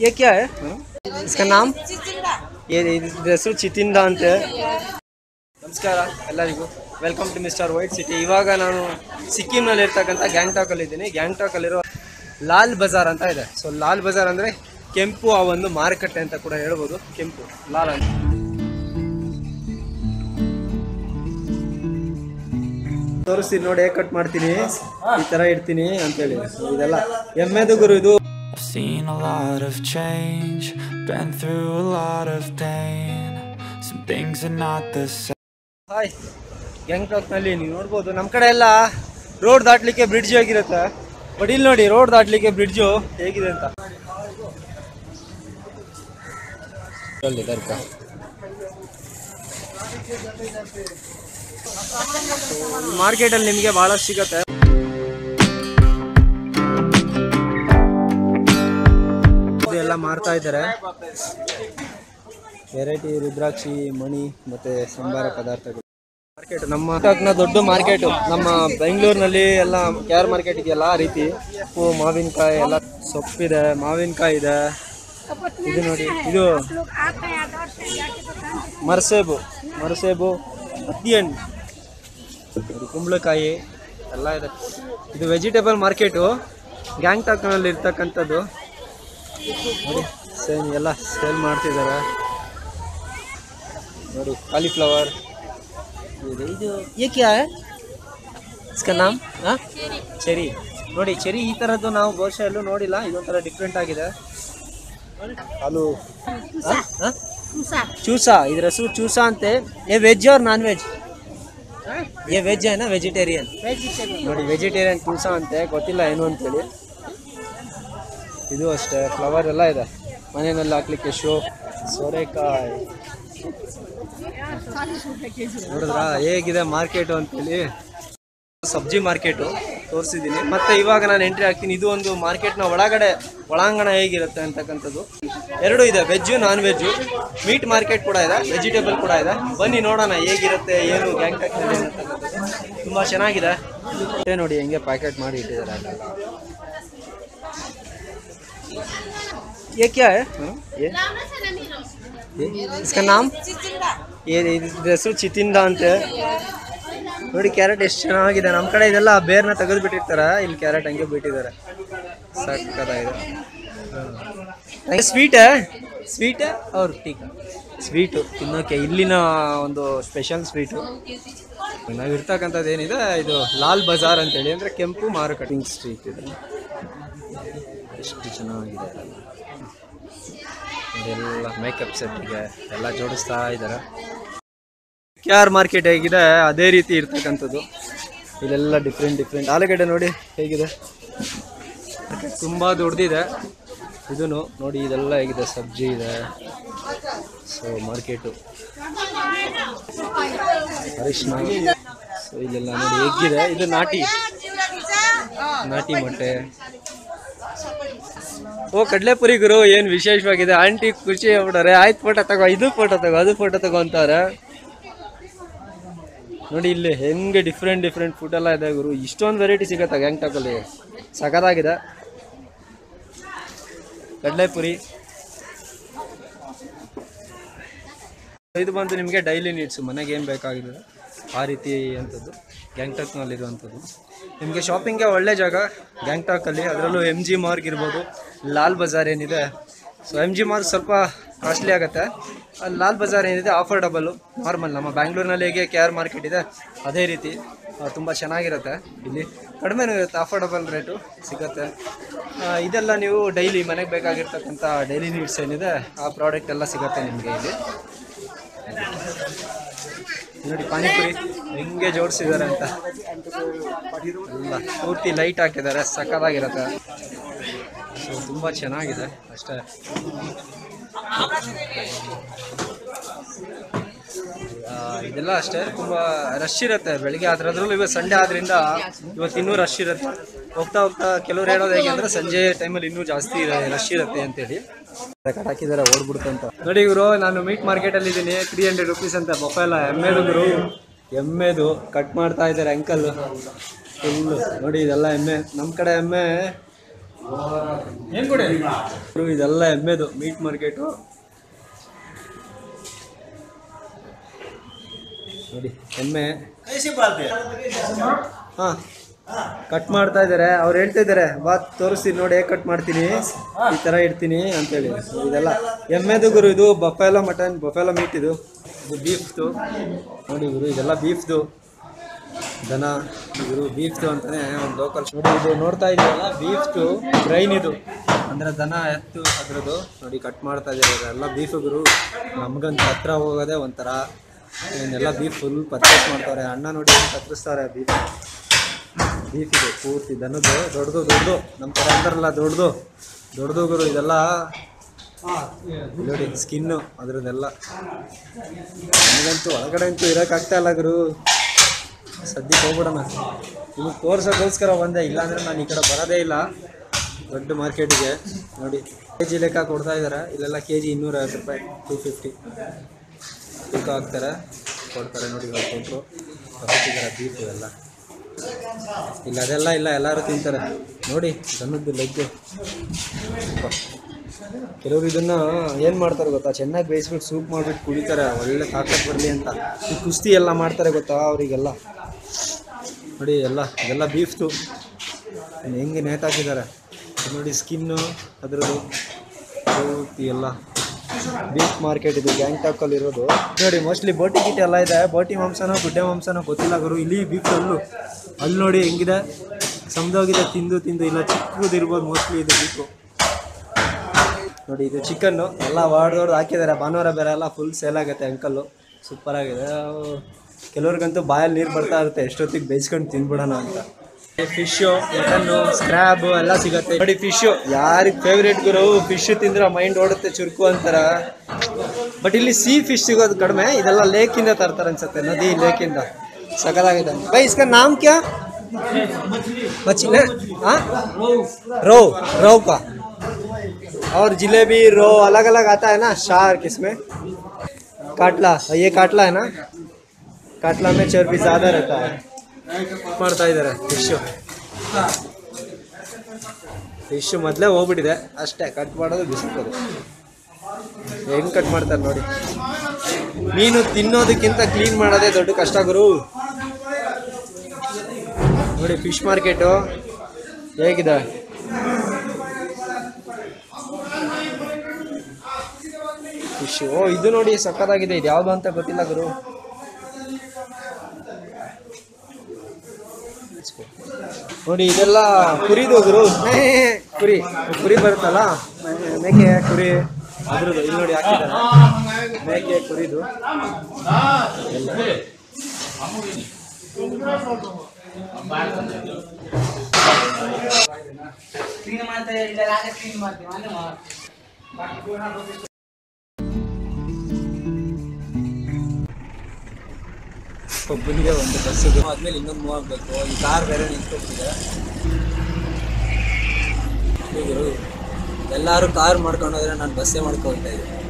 ये क्या है इसका नाम ये ಇದ್ರ ಹೆಸರು ಚಿತಿಂದ ಅಂತೆ ನಮಸ್ಕಾರ ಎಲ್ಲರಿಗೂ welcome to mister white city ಇವಾಗ ನಾನು ಸಿಕ್ಕಿಂನಲ್ಲಿ ಇರ್ತಕ್ಕಂಥ ಗ್ಯಾಂಗ್ಟಾಕಲ್ಲಿ ಇದ್ದೀನಿ ಗ್ಯಾಂಗ್ಟಾಕಲ್ಲಿರೋ ಲಾಲ್ ಬಜಾರ್ ಅಂತ ಇದೆ ಸೊ ಲಾಲ್ ಬಜಾರ್ ಅಂದರೆ ಕೆಂಪು ಆ ಒಂದು ಮಾರುಕಟ್ಟೆ ಅಂತ ಕೂಡ ಹೇಳ್ಬೋದು ಕೆಂಪು ಲಾಲ್ ಅಂತ ತೋರಿಸ್ತೀನಿ ನೋಡಿ ಹೇಗೆ ಕಟ್ ಮಾಡ್ತೀನಿ ಈ ಥರ ಇಡ್ತೀನಿ ಅಂತೇಳಿ So ಇದೆಲ್ಲ ಎಮ್ಮೆದು ಗುರು ಇದು I've seen a lot of change, been through a lot of pain. Some things are not the same. Hi ಗ್ಯಾಂಗ್ಟಾಕ್ನಲ್ಲಿ ನೀವು ನೋಡ್ಬೋದು ನಮ್ಮ ಕಡೆ ಎಲ್ಲ ರೋಡ್ ದಾಟ್ಲಿಕ್ಕೆ ಬ್ರಿಡ್ಜ್ ಹೇಗಿರುತ್ತೆ ಬಟ್ ಇಲ್ಲಿ ನೋಡಿ ರೋಡ್ ದಾಟ್ಲಿಕ್ಕೆ ಬ್ರಿಡ್ಜು ಹೇಗಿದೆ ಅಂತ ಅಲ್ಲಿ ದರ್ಗ ಮಾರ್ಕೆಟಲ್ಲಿ ನಿಮಗೆ ಭಾಳಷ್ಟು ಸಿಗತ್ತೆ ಇದು ಎಲ್ಲ ಮಾರ್ತಾ ಇದ್ದಾರೆ ವೆರೈಟಿ ರುದ್ರಾಕ್ಷಿ ಮಣಿ ಮತ್ತೆ ಸಂಬಾರ ಪದಾರ್ಥಗಳು ಮಾರ್ಕೆಟ್ ನಮ್ಮ ನ ದೊಡ್ಡ ಮಾರ್ಕೆಟ್ ನಮ್ಮ ಬೆಂಗಳೂರಿನಲ್ಲಿ ಎಲ್ಲ ಕೆ ಆರ್ ಮಾರ್ಕೆಟ್ ಇದೆಯಲ್ಲ ಆ ರೀತಿ ಉಪ್ಪು ಮಾವಿನಕಾಯಿ ಎಲ್ಲ ಸೊಪ್ಪಿದೆ ಮಾವಿನಕಾಯಿ ಇದೆ ಇದು ನೋಡಿ ಇದು ಮರಸೇಬು ಮರಸೇಬು ಹತ್ತಿ ಹಣ್ಣು ಇದು ಕುಂಬಳಕಾಯಿ ಎಲ್ಲ ಇದೆ ಇದು ವೆಜಿಟೇಬಲ್ ಮಾರ್ಕೆಟು ಗ್ಯಾಂಗ್ಟಾಕ್ನಲ್ಲಿ ಇರ್ತಕ್ಕಂಥದ್ದು ನೋಡಿ ಸೇಮ್ ಎಲ್ಲ ಸೇಲ್ ಮಾಡ್ತಿದ್ದಾರೆ ನೋಡಿ ಕಾಲಿಫ್ಲವರ್ ಇದು ಇದು ಏಕೆ ಇಸ್ಕ ನಾಮ್ ಹಾಂ ಚೆರಿ ನೋಡಿ ಚೆರಿ ಈ ಥರದ್ದು ನಾವು ಬಹುಶಃ ಎಲ್ಲೂ ನೋಡಿಲ್ಲ ಇದೊಂಥರ ಡಿಫ್ರೆಂಟ್ ಆಗಿದೆ ಹಾಲು ಹಾಂ ಹಾಂ ಚೂಸಾ ಇದ್ರ ಹೆಸರು ಚೂಸಾ ಅಂತೆ ಏ ವೆಜ್ ಅವ್ರ ನಾನ್ ವೆಜ್ ಏ ವೆಜ್ ಏನಾ ವೆಜಿಟೇರಿಯನ್ ನೋಡಿ ವೆಜಿಟೇರಿಯನ್ ಚೂಸಾ ಅಂತೆ ಗೊತ್ತಿಲ್ಲ ಏನು ಅಂತೇಳಿ ಇದು ಅಷ್ಟೇ ಫ್ಲವರ್ ಎಲ್ಲ ಇದೆ ಮನೆಯಲ್ಲಿ ಹಾಕ್ಲಿಕ್ಕೆ ಶೋ ಸೋರೆಕಾಯಿ ನೋಡಿದ್ರಾ ಹೇಗಿದೆ ಮಾರ್ಕೆಟು ಅಂತೇಳಿ ಸಬ್ಜಿ ಮಾರ್ಕೆಟು ತೋರಿಸಿದ್ದೀನಿ ಮತ್ತೆ ಇವಾಗ ನಾನು ಎಂಟ್ರಿ ಹಾಕ್ತೀನಿ ಇದು ಒಂದು ಮಾರ್ಕೆಟ್ನ ಒಳಗಡೆ ಒಳಾಂಗಣ ಹೇಗಿರುತ್ತೆ ಅಂತಕ್ಕಂಥದ್ದು ಎರಡು ಇದೆ veg non veg meat market ಕೂಡ ಇದೆ ವೆಜಿಟೇಬಲ್ ಕೂಡ ಇದೆ ಬನ್ನಿ ನೋಡೋಣ ಹೇಗಿರುತ್ತೆ ಏನು ಗ್ಯಾಂಗ್ಟಾಕ್ನಲ್ಲಿ ಅಂತಕ್ಕಂಥದ್ದು ತುಂಬ ಚೆನ್ನಾಗಿದೆ ಮತ್ತೆ ನೋಡಿ ಹೆಂಗೆ ಪ್ಯಾಕೆಟ್ ಮಾಡಿ ಇಟ್ಟಿದ್ದಾರೆ ಅಲ್ಲೆಲ್ಲ ये क्या है हाँ, ये ये इसका नाम ये ಇದ್ರ ಹೆಸರು ಚಿತಿಂದ ಅಂತೆ ನೋಡಿ ಕ್ಯಾರೆಟ್ ಎಷ್ಟು ಚೆನ್ನಾಗಿದೆ ನಮ್ಮ ಕಡೆ ಇದೆಲ್ಲ ಬೇರ್ನ ತೆಗೆದು ಬಿಟ್ಟಿರ್ತಾರೆ ಇಲ್ಲಿ ಕ್ಯಾರೆಟ್ ಹಂಗೆ ಬಿಟ್ಟಿದ್ದಾರೆ ಸಕ್ಕತ್ತಾಗಿದೆ ಸ್ವೀಟ್ ಸ್ವೀಟ್ ಅವ್ರು ಟೀಕ ಸ್ವೀಟು ತಿನ್ನೋಕೆ ಇಲ್ಲಿನ ಒಂದು ಸ್ಪೆಷಲ್ ಸ್ವೀಟು ನಾವು ಇರ್ತಕ್ಕಂಥದ್ದು ಏನಿದೆ ಇದು ಲಾಲ್ ಬಜಾರ್ ಅಂತೇಳಿ ಅಂದರೆ ಕೆಂಪು ಮಾರುಕಟ್ಟೆ ಸ್ಟ್ರೀಟ್ ಇದೆ ಎಷ್ಟು ಚೆನ್ನಾಗಿದೆ ಅದೆಲ್ಲ ಇದೆಲ್ಲ ಮೇಕಪ್ ಸೆಟ್ಗೆ ಎಲ್ಲ ಜೋಡಿಸ್ತಾ ಇದ್ದಾರೆ ಕೆ ಆರ್ ಮಾರ್ಕೆಟ್ ಹೇಗಿದೆ ಅದೇ ರೀತಿ ಇರ್ತಕ್ಕಂಥದ್ದು ಇಲ್ಲೆಲ್ಲ ಡಿಫ್ರೆಂಟ್ ಡಿಫ್ರೆಂಟ್ ಆಲೂಗಡ್ಡೆ ನೋಡಿ ಹೇಗಿದೆ ಮಾರ್ಕೆಟ್ ತುಂಬ ದೊಡ್ಡದಿದೆ ಇದೂ ನೋಡಿ ಇದೆಲ್ಲ ಹೇಗಿದೆ ಸಬ್ಜಿ ಇದೆ ಸೊ ಮಾರ್ಕೆಟು ಅರಿಶಿನ ಸೊ ಇಲ್ಲೆಲ್ಲ ನೋಡಿ ಹೇಗಿದೆ ಇದು ನಾಟಿ ನಾಟಿ ಮೊಟ್ಟೆ ಓ ಕಡ್ಲೆಪುರಿ ಗುರು ಏನ್ ವಿಶೇಷವಾಗಿದೆ ಆಂಟಿ ಖುಷಿ ಆಗ್ಬಿಟ್ಟಾರೆ ಆಯ್ತು ಫೋಟೋ ತಗೋ ಇದು ಫೋಟೋ ತಗೋ ಅದು ಫೋಟೋ ತಗೋ ಅಂತಾರೆ ನೋಡಿ ಇಲ್ಲಿ ಹೆಂಗೆ ಡಿಫ್ರೆಂಟ್ ಡಿಫ್ರೆಂಟ್ ಫುಡ್ ಎಲ್ಲ ಇದೆ ಗುರು ಇಷ್ಟೊಂದು ವೆರೈಟಿ ಸಿಗತ್ತೆ ಗ್ಯಾಂಗ್ಟಾಕಲ್ಲಿ ಸಖತ್ತಾಗಿದೆ ಕಡ್ಲೆಪುರಿ ಇದು ಬಂದು ನಿಮಗೆ ಡೈಲಿ ನೀಡ್ಸು ಮನೆಗೆ ಏನು ಬೇಕಾಗಿದೆ ಆ ರೀತಿ ಅಂಥದ್ದು ಗ್ಯಾಂಗ್ಟಾಕ್ನಲ್ಲಿರುವಂಥದ್ದು ನಿಮಗೆ ಶಾಪಿಂಗ್ಗೆ ಒಳ್ಳೆ ಜಾಗ ಗ್ಯಾಂಗ್ಟಾಕಲ್ಲಿ ಅದರಲ್ಲೂ ಎಮ್ ಜಿ ಮಾರ್ಗ್ ಇರ್ಬೋದು ಲಾಲ್ ಬಜಾರ್ ಏನಿದೆ ಸೊ ಎಮ್ ಜಿ ಮಾರ್ಗ್ ಸ್ವಲ್ಪ ಕಾಸ್ಟ್ಲಿ ಆಗುತ್ತೆ ಅಲ್ಲಿ ಲಾಲ್ ಬಜಾರ್ ಏನಿದೆ ಆಫರ್ಡಬಲ್ಲು ನಾರ್ಮಲ್ ನಮ್ಮ ಬ್ಯಾಂಗ್ಳೂರಿನಲ್ಲಿ ಹೇಗೆ ಕೆ ಆರ್ ಮಾರ್ಕೆಟ್ ಇದೆ ಅದೇ ರೀತಿ ತುಂಬ ಚೆನ್ನಾಗಿರುತ್ತೆ ಇಲ್ಲಿ ಕಡಿಮೆನೂ ಇರುತ್ತೆ ಅಫೋರ್ಡಬಲ್ ರೇಟು ಸಿಗುತ್ತೆ ಆ, ಇದೆಲ್ಲ ನೀವು ಡೈಲಿ ಮನೆಗೆ ಬೇಕಾಗಿರ್ತಕ್ಕಂಥ ಡೈಲಿ ನೀಡ್ಸ್ ಏನಿದೆ ಆ ಪ್ರಾಡಕ್ಟ್ ಎಲ್ಲ ಸಿಗುತ್ತೆ ನಿಮಗೆ ಇಲ್ಲಿ ನೋಡಿ ಪಾನಿಪುರಿ ಹೆಂಗೆ ಜೋಡಿಸಿದ್ದಾರೆ ಅಂತ ಎಲ್ಲ ಪೂರ್ತಿ ಲೈಟ್ ಹಾಕಿದ್ದಾರೆ ಸಕ್ಕತ್ತಾಗಿರುತ್ತೆ ಸೊ ತುಂಬ ಚೆನ್ನಾಗಿದೆ ಅಷ್ಟೇ ಆ, ಇದೆಲ್ಲ ಅಷ್ಟೇ ತುಂಬ ರಶ್ ಇರುತ್ತೆ ಬೆಳಿಗ್ಗೆ ಅದ್ರದ್ರಲ್ಲೂ ಇವತ್ತು ಸಂಡೇ ಆದ್ರಿಂದ ಇವತ್ತು ಇನ್ನೂ ರಶ್ ಇರುತ್ತೆ ಹೋಗ್ತಾ ಹೋಗ್ತಾ ಕೆಲವ್ರು ಹೇಳೋದು ಹೇಗೆ ಅಂದ್ರೆ ಸಂಜೆ ಟೈಮಲ್ಲಿ ಇನ್ನೂ ಜಾಸ್ತಿ ರಶ್ ಇರುತ್ತೆ ಅಂತೇಳಿ ಕಟ್ ಹಾಕಿದ್ದಾರೆ ಓಡ್ಬಿಡುತ್ತಂತ ನೋಡಿ ಇವರು ನಾನು ಮೀಟ್ ಮಾರ್ಕೆಟಲ್ಲಿ ಇದ್ದೀನಿ ತ್ರೀ ಹಂಡ್ರೆಡ್ ರುಪೀಸ್ ಅಂತ ಬೊಫೆಲ್ಲ ಎಮ್ಮೆದು ಗುರು ಎಮ್ಮೆದು ಕಟ್ ಮಾಡ್ತಾ ಇದ್ದಾರೆ ಅಂಕಲ್ ಫುಲ್ಲು ನೋಡಿ ಇದೆಲ್ಲ ಎಮ್ಮೆ ನಮ್ಮ ಕಡೆ ಎಮ್ಮೆ ಗುರು, ಇದೆಲ್ಲ ಎಮ್ಮೆದು ಮೀಟ್ ಮಾರ್ಕೆಟು ನೋಡಿ ಎಮ್ಮೆ ಹಾ ಕಟ್ ಮಾಡ್ತಾ ಇದ್ದಾರೆ ಅವ್ರು ಹೇಳ್ತಾ ಇದ್ದಾರೆ ಬಾ ತೋರಿಸ್ತೀನಿ ನೋಡಿ ಹೇಗೆ ಕಟ್ ಮಾಡ್ತೀನಿ ಈ ಥರ ಇಡ್ತೀನಿ ಅಂತೇಳಿ ಇದೆಲ್ಲ ಎಮ್ಮೆದು ಗುರು ಇದು ಬಫೆಲೋ ಮಟನ್ ಬಫೆಲೋ ಮೀಟ್ ಇದು ಇದು ಬೀಫ್ದು ನೋಡಿ ಗುರು ಇದೆಲ್ಲ ಬೀಫ್ದು ದನ ಗುರು ಬೀಫ್ದು ಅಂತಾನೆ ಒಂದು ಲೋಕಲ್ ನೋಡಿ ಇದು ನೋಡ್ತಾ ಇದೆಯಲ್ಲ ಬೀಫ್ದು ಬ್ರೈನ್ ಇದು ಅಂದ್ರೆ ದನ ಎತ್ತು ಅದ್ರದ್ದು ನೋಡಿ ಕಟ್ ಮಾಡ್ತಾ ಇದ್ದಾರೆ ಇದೆಲ್ಲ ಬೀಫ್ ಗುರು ನಮ್ಗಂತ ಹತ್ರ ಹೋಗೋದೇ ಒಂಥರ ಇವನ್ನೆಲ್ಲ ಬೀಫ್ ಫುಲ್ ಪರ್ಚೇಸ್ ಮಾಡ್ತಾರೆ ಅಣ್ಣ ನೋಡಿ ಹೆಂಗ್ ಕತ್ತರಿಸ್ತಾರೆ ಬೀಫ್ ಬೀಫ್ ಇದೆ ಪೂರ್ತಿ ದನದ್ದು ದೊಡ್ಡದು ದೊಡ್ಡದು ನಮ್ಮ ಕಡೆ ಅಂತಾರಲ್ಲ ದೊಡ್ಡದು ದೊಡ್ಡದು ಗುರು ಇದೆಲ್ಲ ಇಲ್ಲಿ ನೋಡಿ ಸ್ಕಿನ್ನು ಅದ್ರದ್ದೆಲ್ಲ ನನಗಂತೂ ಒಳಗಡೆ ಅಂತೂ ಇರೋಕ್ಕಾಗ್ತಾ ಇಲ್ಲ ಗುರು ಸದ್ಯಕ್ಕೆ ಹೋಗ್ಬಿಡೋಣ ನಿಮಗೆ ತೋರ್ಸೋಕ್ಕೋಸ್ಕರ ಬಂದೆ ಇಲ್ಲಾಂದ್ರೆ ನಾನು ಈ ಕಡೆ ಬರೋದೇ ಇಲ್ಲ ದೊಡ್ಡ ಮಾರ್ಕೆಟಿಗೆ ನೋಡಿ ಕೆ ಜಿ ಲೆಕ್ಕ ಕೊಡ್ತಾ ಇದ್ದಾರೆ ಇಲ್ಲೆಲ್ಲ ಕೆ ಜಿ ಇನ್ನೂರೈವತ್ತು ರೂಪಾಯಿ ಟೂ ಫಿಫ್ಟಿ ತೂಕ ಹಾಕ್ತಾರೆ ಕೊಡ್ತಾರೆ ನೋಡಿ ಇವಾಗ ಕೊಟ್ಟರು ತಗೋತಿದ್ದಾರೆ ಬೀಫ್ ಎಲ್ಲ ಇಲ್ಲ ಅದೆಲ್ಲ ಇಲ್ಲ ಎಲ್ಲರೂ ತಿಂತಾರೆ ನೋಡಿ ದನದ್ದು ಲೆಗ್ಗು ಕೆಲವರು ಇದನ್ನ ಏನು ಮಾಡ್ತಾರೆ ಗೊತ್ತಾ ಚೆನ್ನಾಗಿ ಬೇಯಿಸ್ಬಿಟ್ಟು ಸೂಪ್ ಮಾಡಿಬಿಟ್ಟು ಕುಡಿತಾರೆ ಒಳ್ಳೆ ತಾಕತ್ ಬರಲಿ ಅಂತ ಈ ಕುಸ್ತಿ ಎಲ್ಲ ಮಾಡ್ತಾರೆ ಗೊತ್ತಾ ಅವರಿಗೆಲ್ಲ ನೋಡಿ ಎಲ್ಲ ಇದೆಲ್ಲ ಬೀಫ್ದು ಹೆಂಗೆ ನೇತಾಕಿದ್ದಾರೆ ಇದು ನೋಡಿ ಸ್ಕಿನ್ನು ಅದರದ್ದು ಪೂರ್ತಿ ಎಲ್ಲ ಬೀಫ್ ಮಾರ್ಕೆಟ್ ಇದು ಗ್ಯಾಂಗ್ಟಾಕಲ್ಲಿ ಇರೋದು ನೋಡಿ ಮೋಸ್ಟ್ಲಿ ಬೋಟಿ ಗಿಟಿ ಎಲ್ಲ ಇದೆ ಬೋಟಿ ಮಾಂಸನೋ ಗುಡ್ಡೆ ಮಾಂಸನೋ ಗೊತ್ತಿಲ್ಲ ಗುರು ಇಲ್ಲಿ ಬೀಫ್ ಅಲ್ಲು ಅಲ್ಲಿ ನೋಡಿ ಹೆಂಗಿದೆ ಸಮದೋಗಿದೆ ತಿಂದು ತಿಂದು ಇಲ್ಲ ಚಿಕ್ಕದಿರ್ಬೋದು ಮೋಸ್ಟ್ಲಿ ಇದು ಬೀಫು ನೋಡಿ ಇದು ಚಿಕನ್ನು ಎಲ್ಲ ವಾಡ್ ದೊಡ್ದು ಹಾಕಿದ್ದಾರೆ ಭಾನುವಾರ ಬೇರೆ ಎಲ್ಲ ಫುಲ್ ಸೇಲ್ ಆಗುತ್ತೆ ಅಂಕಲ್ಲು ಸೂಪರ್ ಆಗಿದೆ ಅವು ಕೆಲವ್ರಿಗಂತೂ ಬಾಯಲ್ಲಿ ನೀರು ಬರ್ತಾ ಇರುತ್ತೆ ಎಷ್ಟೊತ್ತಿಗೆ ಬೇಯಿಸ್ಕೊಂಡು ತಿನ್ಬಿಡೋಣ ಅಂತ ಫಿಶು ಮಟನ್ನು ಸ್ಕ್ರ್ಯಾಬ್ ಎಲ್ಲ ಸಿಗುತ್ತೆ ನೋಡಿ ಫಿಶು ಯಾರಿಗೆ ಫೇವ್ರೇಟ್ ಗುರು ಫಿಶ್ ತಿಂದ್ರೆ ಮೈಂಡ್ ಓಡುತ್ತೆ ಚುರುಕು ಅಂತಾರ ಬಟ್ ಇಲ್ಲಿ ಸಿ ಫಿಶ್ ಸಿಗೋದು ಕಡಿಮೆ ಇದೆಲ್ಲ ಲೇಕಿಂದ ತರ್ತಾರೆ ಅನ್ಸುತ್ತೆ ನದಿ ಲೇಕಿಂದ ಸಕಲಾಗಿದೆ ಬೈ ಇಸ್ಕ ನಾಮ್ ಕ್ಯಾ ಮಚ್ಚಿನ हाँ रो रो का और जिलेबी रो अलग अलग आता है ना शार्क इसमें काटला ये काटला है ना काटला में चर्बी ज़्यादा रहता है ಮಾಡ್ತಾ ಇದ್ದಾರೆ ಫಿಶು ಫಿಶ್ ಮೊದಲೇ ಹೋಗ್ಬಿಟ್ಟಿದೆ ಅಷ್ಟೇ ಕಟ್ ಮಾಡೋದು ಬಿಸಿಕೋದು ಹೆಂಗ್ ಕಟ್ ಮಾಡ್ತಾರೆ ನೋಡಿ ಮೀನು ತಿನ್ನೋದಕ್ಕಿಂತ ಕ್ಲೀನ್ ಮಾಡೋದೇ ದೊಡ್ಡ ಕಷ್ಟ ಗುರು ನೋಡಿ ಫಿಶ್ ಮಾರ್ಕೆಟು ಹೇಗಿದೆ ಫಿಶ್ ಓ ಇದು ನೋಡಿ ಸಕ್ಕತ್ತಾಗಿದೆ ಇದು ಯಾವುದು ಅಂತ ಗೊತ್ತಿಲ್ಲ ಗುರು ನೋಡಿ ಇದೆಲ್ಲ ಕುರಿದು ಗುರು ಹೇ, ಕುರಿ ಕುರಿ ಬರುತ್ತಲ್ಲ ಮೇ- ಮೇಕೆ ಕುರಿ ಅದ್ರದ್ದು ಇಲ್ಲಿ ನೋಡಿ ಹಾಕಿದ್ದಾರೆ ಮೇಕೆ ಕುರಿದು ಎಲ್ಲ. ಕ್ಲೀನ್ ಮಾಡ್ತಾ ಇಲ್ಲ ಕ್ಲೀನ್ ಮಾಡ್ತೀವಿ ಅಂದ್ರೆ ಮಾ- ಒಬ್ಬನಿಗೆ ಒಂದು ಬಸ್ಸಿಗೆ ಆದ್ಮೇಲೆ ಇನ್ನೊಂದು ಮೂವ್ ಆಗಬೇಕು ಈ ಕಾರ್ ಬೇರೆ ನಿಂತ್ಕೊಳ್ತಿದೆ ಎಲ್ಲರೂ ಕಾರ್ ಮಾಡ್ಕೊಂಡು ಹೋದ್ರೆ ನಾನು ಬಸ್ಸೇ ಮಾಡ್ಕೊಳ್ತಾ ಇದ್ದೆ